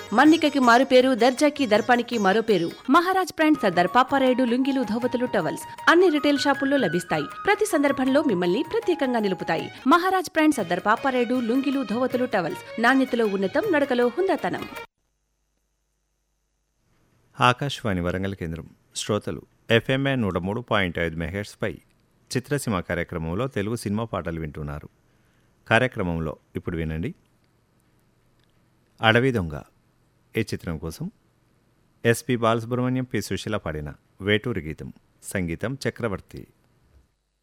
మన్నికకి మారు పేరు దర్జాకి దర్పానికి మరో పేరు మహారాజ్ బ్రాండ్ సర్దార్ పాపారాయుడు లుంగిలు ధోవతులు టవల్స్ అన్ని రిటైల్ షాపుల్లో లభిస్తాయి ప్రతి సందర్భంలో మిమ్మల్ని ప్రత్యేకంగా నిలుపుతాయి మహారాజ్ బ్రాండ్ సర్దార్ పాపారాయుడు లుంగిలు ధోవతులు టవల్స్ నాణ్యతలో ఉన్నతం నడకలో హుందాతనం ఆకాశవాణి వరంగల్ కేంద్రం శ్రోతలు ఎఫ్ఎంఏ నూట మూడు పాయింట్ ఐదు మెహెట్స్పై చిత్రసీమ కార్యక్రమంలో తెలుగు సినిమా పాటలు వింటున్నారు కార్యక్రమంలో ఇప్పుడు వినండి అడవి దొంగ ఈ చిత్రం కోసం ఎస్పి బాలసుబ్రహ్మణ్యం పి సుశీల పాడిన వేటూరి గీతం సంగీతం చక్రవర్తి